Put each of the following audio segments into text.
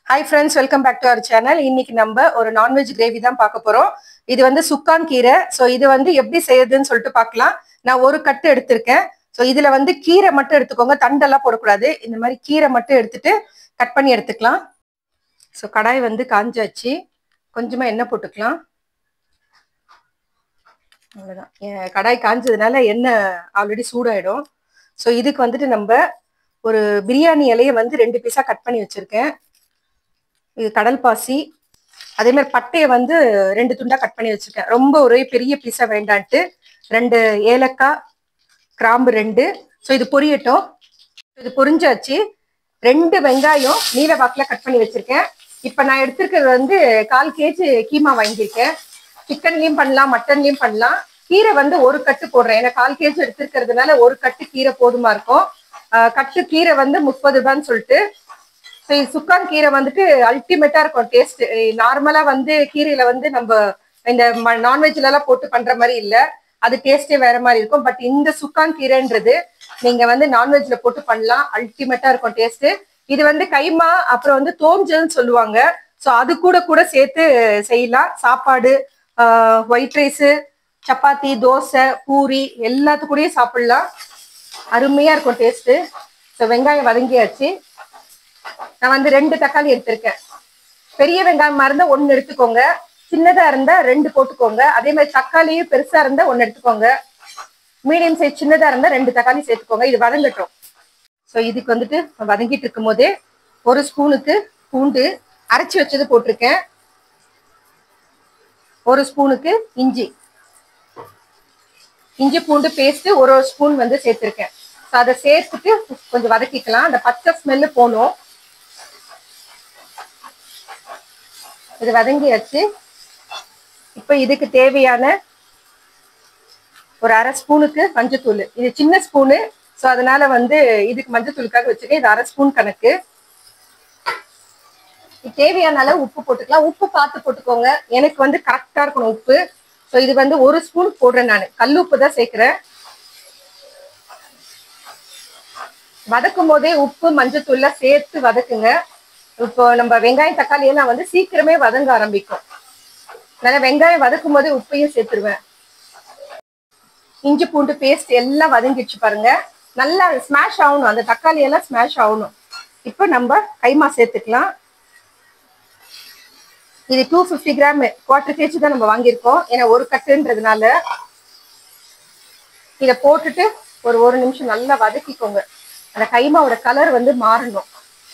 hi friends welcome back to our channel இன்னைக்கு நம்ம ஒரு நான்வெஜ் கிரேவி தான் பார்க்க போறோம் இது வந்து சுக்கான் கீரை ஸோ இது வந்து எப்படி செய்யுதுன்னு சொல்லிட்டு பார்க்கலாம் நான் ஒரு கட்டு எடுத்திருக்கேன் ஸோ இதுல வந்து கீரை மட்டும் எடுத்துக்கோங்க தண்டெல்லாம் போடக்கூடாது இந்த மாதிரி கீரை மட்டும் எடுத்துட்டு கட் பண்ணி எடுத்துக்கலாம் ஸோ கடாய் வந்து காஞ்சாச்சு கொஞ்சமா எண்ணெய் போட்டுக்கலாம் அவ்வளோதான் என் கடாய் காஞ்சதுனால எண்ணெய் ஆல்ரெடி சூடாயிடும் ஸோ இதுக்கு வந்துட்டு நம்ம ஒரு பிரியாணி இலையை வந்து ரெண்டு பீஸாக கட் பண்ணி வச்சுருக்கேன் இது கடல் பாசி அதே மாதிரி பட்டையை வந்து ரெண்டு துண்டா கட் பண்ணி வச்சிருக்கேன் ரொம்ப ஒரே பெரிய பீஸா வேண்டான்ட்டு ரெண்டு ஏலக்காய் கிராம்பு ரெண்டு ஸோ இது பொரியட்டும் இது பொரிஞ்சாச்சு ரெண்டு வெங்காயம் நீல வாக்கில் கட் பண்ணி வச்சிருக்கேன் இப்போ நான் எடுத்திருக்கிறது வந்து கால் கேஜி கீமா வாங்கியிருக்கேன் சிக்கன்லயும் பண்ணலாம் மட்டன்லயும் பண்ணலாம் கீரை வந்து ஒரு கட்டு போடுறேன் ஏன்னா கால் கேஜி எடுத்திருக்கிறதுனால ஒரு கட்டு கீரை போதுமா இருக்கும் ஆஹ் கட்டு கீரை வந்து முப்பது ரூபான்னு சொல்லிட்டு ஸோ சுக்கான் கீரை வந்துட்டு அல்டிமேட்டா இருக்கும் டேஸ்ட் நார்மலா வந்து கீரையில வந்து நம்ம இந்த நான்வெஜ்ல எல்லாம் போட்டு பண்ற மாதிரி இல்ல அது டேஸ்டே வேற மாதிரி இருக்கும் பட் இந்த சுக்கான் கீரைன்றது நீங்க வந்து நான்வெஜ்ல போட்டு பண்ணலாம் அல்டிமேட்டா இருக்கும் டேஸ்ட் இது வந்து கைமா அப்புறம் வந்து தோஞ்சல்னு சொல்லுவாங்க ஸோ அது கூட கூட சேர்த்து செய்யலாம் சாப்பாடு ஒயிட் ரைஸு சப்பாத்தி தோசை பூரி எல்லாத்துக்கூடயும் சாப்பிடலாம் அருமையா இருக்கும் டேஸ்ட் ஸோ வெங்காயம் வதங்கியாச்சு நான் வந்து ரெண்டு தக்காளி எடுத்திருக்கேன் பெரிய வெங்காயமா இருந்தா ஒன்னு எடுத்துக்கோங்க சின்னதா இருந்தா ரெண்டு போட்டுக்கோங்க அதே மாதிரி தக்காளியும் பெருசா இருந்தா ஒன்னு எடுத்துக்கோங்க மீடியம் சைஸ் சின்னதா இருந்தா ரெண்டு தக்காளி சேர்த்துக்கோங்க இது வதங்கட்டும் ஸோ இதுக்கு வந்துட்டு வதங்கிட்டு இருக்கும் போதே ஒரு ஸ்பூனுக்கு பூண்டு அரைச்சி வச்சது போட்டிருக்கேன் ஒரு ஸ்பூனுக்கு இஞ்சி இஞ்சி பூண்டு பேஸ்ட் ஒரு ஒரு ஸ்பூன் வந்து சேர்த்திருக்கேன் ஸோ அதை சேர்த்துட்டு கொஞ்சம் வதக்கிக்கலாம் அந்த பச்சை ஸ்மெல்லு போகணும் இது வதங்கியாச்சு இப்போ இதுக்கு தேவையான ஒரு அரை ஸ்பூனுக்கு மஞ்சத்தூள் இது சின்ன ஸ்பூனு ஸோ அதனால வந்து இதுக்கு மஞ்சத்தூளுக்காக வச்சுருக்கேன் இது அரை ஸ்பூன் கணக்கு தேவையான அளவு உப்பு போட்டுக்கலாம் உப்பு பார்த்து போட்டுக்கோங்க எனக்கு வந்து கரெக்டாக இருக்கணும் உப்பு ஸோ இது வந்து ஒரு ஸ்பூன் போடுறேன் நான் கல் உப்பு தான் சேர்க்குறேன் வதக்கும் போதே உப்பு மஞ்சத்தூள்லாம் சேர்த்து வதக்குங்க இப்போ நம்ம வெங்காயம் தக்காளி எல்லாம் வந்து சீக்கிரமே வதங்க ஆரம்பிக்கும் அதனால வெங்காயம் வதக்கும் போதே உப்பையும் சேர்த்துருவேன் இஞ்சி பூண்டு பேஸ்ட் எல்லாம் வதங்கிடுச்சு பாருங்க நல்லா ஸ்மாஷ் ஆகணும் அந்த தக்காளி எல்லாம் ஸ்மாஷ் ஆகணும் இப்போ நம்ம கைமா சேர்த்துக்கலாம் இது two fifty gram quarter KG தான் நம்ம வாங்கியிருக்கோம் ஏன்னா ஒரு கட்டுன்றதுனால இதை போட்டுட்டு ஒரு ஒரு நிமிஷம் நல்லா வதக்கிக்கோங்க அந்த கைமாவோட கலர் வந்து மாறணும்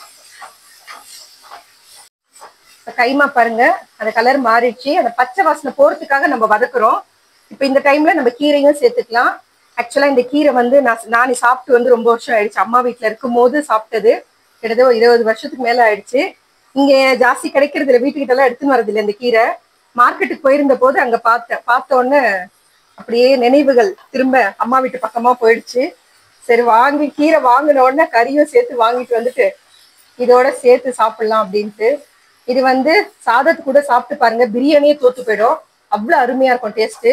கைமா பாருங்க அந்த கலர் மாறிடுச்சு அந்த பச்சை வாசனை போறதுக்காக நம்ம வதக்குறோம் இப்போ இந்த டைம்ல நம்ம கீரையும் சேர்த்துக்கலாம் ஆக்சுவலா இந்த கீரை வந்து நான் நானே சாப்பிட்டு வந்து ரொம்ப வருஷம் ஆயிடுச்சு அம்மா வீட்டுல இருக்கும் போது சாப்பிட்டது கிட்டத்தட்ட ஒரு இருபது வருஷத்துக்கு மேல ஆயிடுச்சு இங்க ஜாஸ்தி கிடைக்கிறது இல்லை வீட்டுக்கிட்ட எல்லாம் எடுத்துன்னு வரது இல்லை இந்த கீரை மார்க்கெட்டுக்கு போயிருந்த போது அங்க பார்த்தேன் பார்த்த உடனே அப்படியே நினைவுகள் திரும்ப அம்மா வீட்டு பக்கமா போயிடுச்சு சரி வாங்கி கீரை வாங்கின உடனே கறியும் சேர்த்து வாங்கிட்டு வந்துட்டு இதோட சேர்த்து சாப்பிடலாம் அப்படின்ட்டு இது வந்து சாதத்து கூட சாப்பிட்டு பாருங்க பிரியாணியே தோத்து போயிடும் அவ்வளோ அருமையா இருக்கும் டேஸ்ட்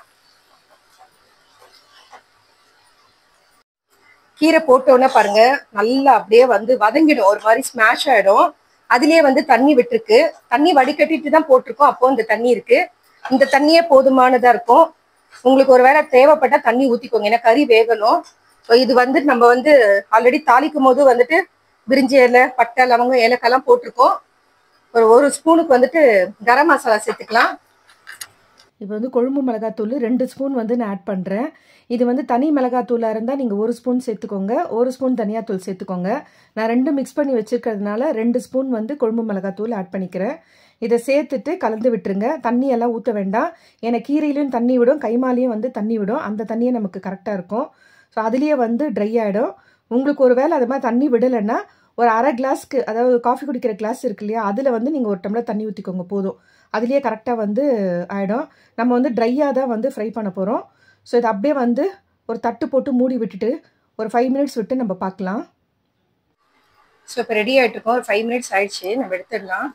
கீரை போட்டோன்னே பாருங்க நல்லா அப்படியே வந்து வதங்கிடும் ஒரு மாதிரி ஸ்மாஷ் ஆயிடும் அதுலயே வந்து தண்ணி விட்டுருக்கு தண்ணி வடிகட்டிட்டு தான் போட்டிருக்கோம் அப்போ இந்த தண்ணி இருக்கு இந்த தண்ணியே போதுமானதா இருக்கும் உங்களுக்கு ஒரு வேளை தேவைப்பட்டா தண்ணி ஊத்திக்கோங்க ஏன்னா கறி வேகணும் ஸோ இது வந்து நம்ம வந்து ஆல்ரெடி தாளிக்கும் போது வந்துட்டு பிரிஞ்சி இலை பட்டை லவங்கம் ஏலக்காய்லாம் போட்டிருக்கோம் ஒரு ஒரு ஸ்பூனுக்கு வந்துட்டு கரம் மசாலா சேர்த்துக்கலாம் இப்போ வந்து கொழும்பு மிளகாத்தூள் ரெண்டு ஸ்பூன் வந்து நான் ஆட் பண்ணுறேன் இது வந்து தனி மிளகாத்தூளாக இருந்தால் நீங்கள் ஒரு ஸ்பூன் சேர்த்துக்கோங்க ஒரு ஸ்பூன் தனியாத்தூள் சேர்த்துக்கோங்க நான் ரெண்டு மிக்ஸ் பண்ணி வச்சுருக்கிறதுனால ரெண்டு ஸ்பூன் வந்து கொழும்பு மிளகாத்தூள் ஆட் பண்ணிக்கிறேன் இதை சேர்த்துட்டு கலந்து விட்டுருங்க தண்ணி எல்லாம் ஊற்ற வேண்டாம் ஏன்னா கீரையிலையும் தண்ணி விடும் கைமாலையும் வந்து தண்ணி விடும் அந்த தண்ணியே நமக்கு கரெக்டாக இருக்கும் ஸோ அதுலேயே வந்து ட்ரை ஆகிடும் உங்களுக்கு ஒரு வேளை அது மாதிரி தண்ணி விடலைன்னா ஒரு அரை கிளாஸ்க்கு அதாவது காஃபி குடிக்கிற கிளாஸ் இருக்கு இல்லையா அதில் வந்து நீங்கள் ஒரு டம்ளர் தண்ணி ஊற்றிக்கோங்க போதும் அதுலேயே கரெக்டாக வந்து ஆகிடும் நம்ம வந்து ட்ரையாக தான் வந்து ஃப்ரை பண்ண போகிறோம் ஸோ இது அப்படியே வந்து ஒரு தட்டு போட்டு மூடி விட்டுட்டு ஒரு ஃபைவ் மினிட்ஸ் விட்டு நம்ம பார்க்கலாம் ஸோ இப்போ ரெடி ஆகிட்டு இருக்கோம் ஒரு ஃபைவ் மினிட்ஸ் ஆயிடுச்சு நம்ம எடுத்துடலாம்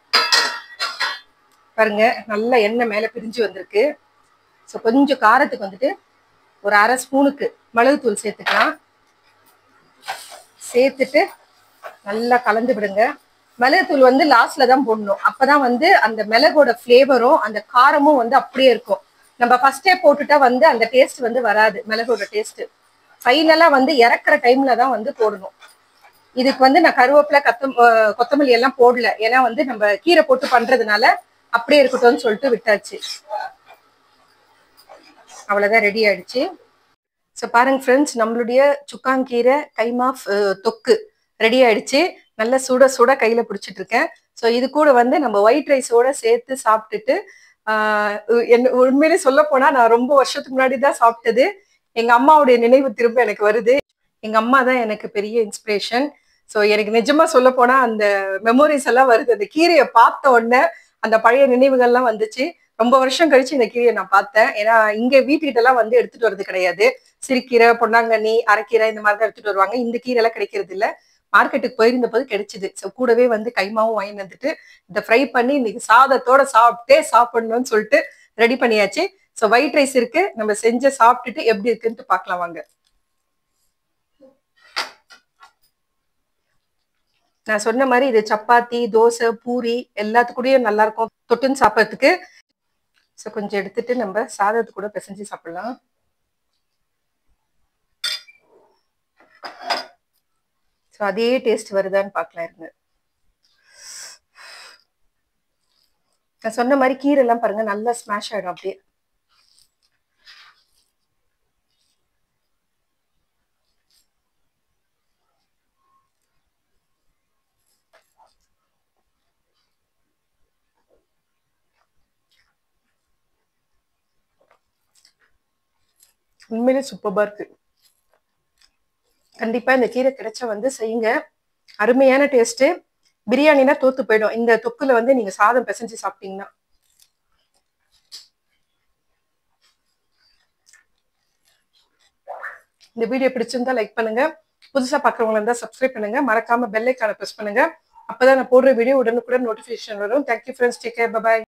பாருங்க நல்ல எண்ணெய் மேலே பிரிஞ்சு வந்திருக்கு ஸோ கொஞ்சம் காரத்துக்கு வந்துட்டு ஒரு அரை ஸ்பூனுக்கு மிளகுத்தூள் சேர்த்துக்கலாம் சேர்த்துட்டு நல்லா கலந்து விடுங்க மிளகுத்தூள் வந்து லாஸ்ட்ல தான் போடணும் அப்பதான் வந்து அந்த மிளகோட ஃப்ளேவரும் அந்த காரமும் வந்து அப்படியே இருக்கும் நம்ம ஃபர்ஸ்டே போட்டுட்டா வந்து அந்த டேஸ்ட் வந்து வராது மிளகோட டேஸ்ட் ஃபைனலா வந்து இறக்குற டைம்ல தான் வந்து போடணும் இதுக்கு வந்து நான் கருவேப்பிலை கத்தம் அஹ் கொத்தமல்லி எல்லாம் போடல ஏன்னா வந்து நம்ம கீரை போட்டு பண்றதுனால அப்படியே இருக்கட்டும்னு சொல்லிட்டு விட்டாச்சு அவ்வளவுதான் ரெடி ஆயிடுச்சு ஸோ பாருங்க ஃப்ரெண்ட்ஸ் நம்மளுடைய சுக்காங்கீரை கைமா அஹ், தொக்கு ரெடி ஆயிடுச்சு நல்ல சுட சுட கையில பிடிச்சிட்டு இருக்கேன் ஸோ இது கூட வந்து நம்ம ஒயிட் ரைஸோட சேர்த்து சாப்பிட்டுட்டு ஆஹ், என்ன உண்மையிலே சொல்ல போனா நான் ரொம்ப வருஷத்துக்கு முன்னாடி தான் சாப்பிட்டது எங்க அம்மாவுடைய நினைவு திரும்ப எனக்கு வருது எங்க அம்மா தான் எனக்கு பெரிய இன்ஸ்பிரேஷன் ஸோ எனக்கு நிஜமா சொல்ல போனா அந்த மெமோரிஸ் எல்லாம் வருது அந்த கீரையை பார்த்த உடனே அந்த பழைய நினைவுகள்லாம் வந்துச்சு ரொம்ப வருஷம் கழிச்சு இந்த கீரையை நான் பார்த்தேன் ஏன்னா இங்க வீட்டுக்கிட்ட எல்லாம் வந்து எடுத்துட்டு வர்றது கிடையாது சிறுகீரை பொன்னாங்கண்ணி அரைக்கீரை இந்த மாதிரி தான் எடுத்துட்டு வருவாங்க இந்த கீரை எல்லாம் கிடைக்கிறது இல்ல மார்க்கெட்டுக்கு போயிருந்த போது கிடைச்சிது ஸோ கூடவே வந்து கைமாவும் வாங்கி வந்துட்டு இதை ஃப்ரை பண்ணி இன்னைக்கு சாதத்தோட சாப்பிட்டே சாப்பிடணும்னு சொல்லிட்டு ரெடி பண்ணியாச்சு ஸோ ஒயிட் ரைஸ் இருக்கு நம்ம செஞ்சு சாப்பிட்டுட்டு எப்படி இருக்குன்ட்டு பார்க்கலாம் வாங்க நான் சொன்ன மாதிரி இது சப்பாத்தி தோசை பூரி எல்லாத்துக்கூடயும் நல்லா இருக்கும் தொட்டுன்னு சாப்பிட்றதுக்கு ஸோ கொஞ்சம் எடுத்துட்டு நம்ம சாதத்து கூட பிசைஞ்சு சாப்பிடலாம் ஸோ அதே டேஸ்ட் வருதான்னு பார்க்கலாம் இருங்க நான் சொன்ன மாதிரி கீரை எல்லாம் பாருங்க நல்லா ஸ்மாஷ் ஆயிடும் அப்படியே உண்மையிலே சூப்பரா இருக்கு கண்டிப்பா இந்த கீரை கிடைச்சா வந்து செய்யுங்க அருமையான டேஸ்ட் பிரியாணினா தோத்து போயிடும் இந்த தொக்குல வந்து நீங்க சாதம் பிசைஞ்சு சாப்பிட்டீங்கன்னா இந்த வீடியோ பிடிச்சிருந்தா லைக் பண்ணுங்க புதுசா பாக்குறவங்களா இருந்தா சப்ஸ்கிரைப் பண்ணுங்க மறக்காம பெல் ஐக்கான பிரஸ் பண்ணுங்க அப்பதான் நான் போடுற வீடியோ உடனுக்குடன் நோட்டிபிகேஷன் வரும் thank you friends take care bye bye